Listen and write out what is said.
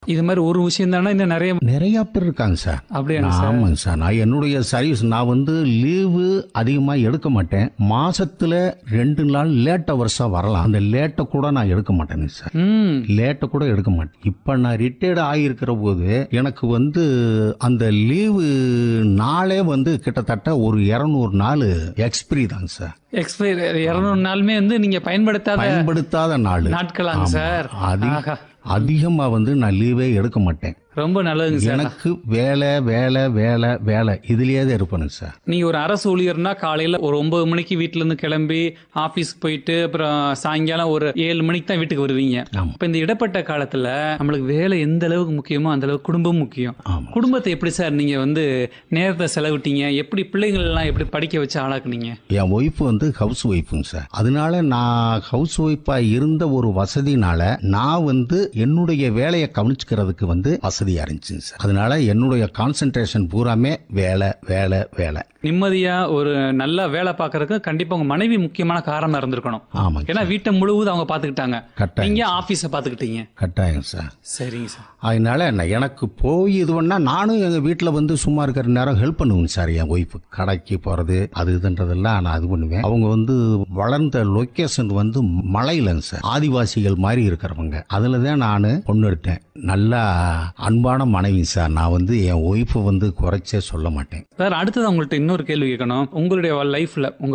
இது மாதிரி ஒரு விஷயம் தானே இன்னும் நிறைய நிறைய பேர் இருக்காங்க சார் அப்படியாங்க சார் ஆமாங்க சார் நான் என்னுடைய சர்வீஸ் நான் வந்து லீவு அதிகமாக எடுக்க மாட்டேன் மாசத்துல ரெண்டு நாள் லேட் ஹவர்ஸாக வரலாம் அந்த லேட்டை கூட நான் எடுக்க மாட்டேங்க சார் ம் லேட்டை கூட எடுக்க மாட்டேன் இப்போ நான் ரிட்டையர்ட் ஆகியிருக்கிற போது எனக்கு வந்து அந்த லீவு நாளே வந்து கிட்டத்தட்ட ஒரு இரநூறு நாள் எக்ஸ்பிரி தாங்க சார் எக்ஸ்பைர் இருநூறு நாளுமே வந்து நீங்க பயன்படுத்தாத பயன்படுத்தாத நாள் நாட்களாங்க சார் அதி ஆஹா. அதிகமாக வந்து நான் லீவே எடுக்க மாட்டேன் ரொம்ப நல்லதுங்க சார் எனக்கு வேலை வேலை வேலை வேலை இதுலயே தான் இருப்பேனுங்க சார் நீங்க ஒரு அரசு ஊழியர்னா காலையில ஒரு ஒன்பது மணிக்கு வீட்ல இருந்து கிளம்பி ஆபீஸ்க்கு போயிட்டு அப்புறம் சாயங்காலம் ஒரு ஏழு மணிக்கு தான் வீட்டுக்கு வருவீங்க ஆமா. இப்ப இந்த இடப்பட்ட காலத்துல நம்மளுக்கு வேலை எந்த அளவுக்கு முக்கியமோ அந்த அளவுக்கு குடும்பம் முக்கியம் ஆமா. குடும்பத்தை எப்படி சார் நீங்க வந்து நேரத்தை செலவிட்டீங்க எப்படி பிள்ளைகள் எல்லாம் எப்படி படிக்க வச்சு ஆளாக்குனீங்க என் ஒய்ஃப் வந்து ஹவுஸ் ஒய்ஃபுங்க சார் அதனால நான் ஹவுஸ் ஒய்ஃபாக இருந்த ஒரு வசதினால நான் வந்து என்னுடைய வேலையை கவனிச்சுக்கிறதுக்கு வந்து வசதியாக இருந்துச்சுங்க சார் அதனால என்னுடைய கான்சென்ட்ரேஷன் பூராமே வேலை வேலை வேலை நிம்மதியா ஒரு நல்லா வேலை பார்க்கறதுக்கு கண்டிப்பா உங்க மனைவி முக்கியமான காரணம் இருந்திருக்கணும் ஆமாங்க ஏன்னா வீட்டை முழுவதும் அவங்க பாத்துக்கிட்டாங்க கட்டாயம் நீங்க ஆபீஸ பாத்துக்கிட்டீங்க கட்டாயம் சார் சரிங்க சார் அதனால நான் எனக்கு போய் இது பண்ணா நானும் எங்கள் வீட்டில் வந்து சும்மா இருக்கிற நேரம் ஹெல்ப் பண்ணுவேங்க சார் என் ஒய்ஃபு கடைக்கு போகிறது அது இதுன்றதெல்லாம் நான் அது பண்ணுவேன் அவங்க வந்து வளர்ந்த லொக்கேஷன் வந்து மலையிலங்க சார் ஆதிவாசிகள் மாதிரி இருக்கிறவங்க அதில் தான் நான் பொண்ணு எடுத்தேன் நல்லா அன்பான மனைவி சார் நான் வந்து என் ஒய்ஃபை வந்து குறைச்சே சொல்ல மாட்டேன் சார் அடுத்தது உங்கள்ட்ட இன்னொரு கேள்வி கேட்கணும் உங்களுடைய லைஃப்ல உங்க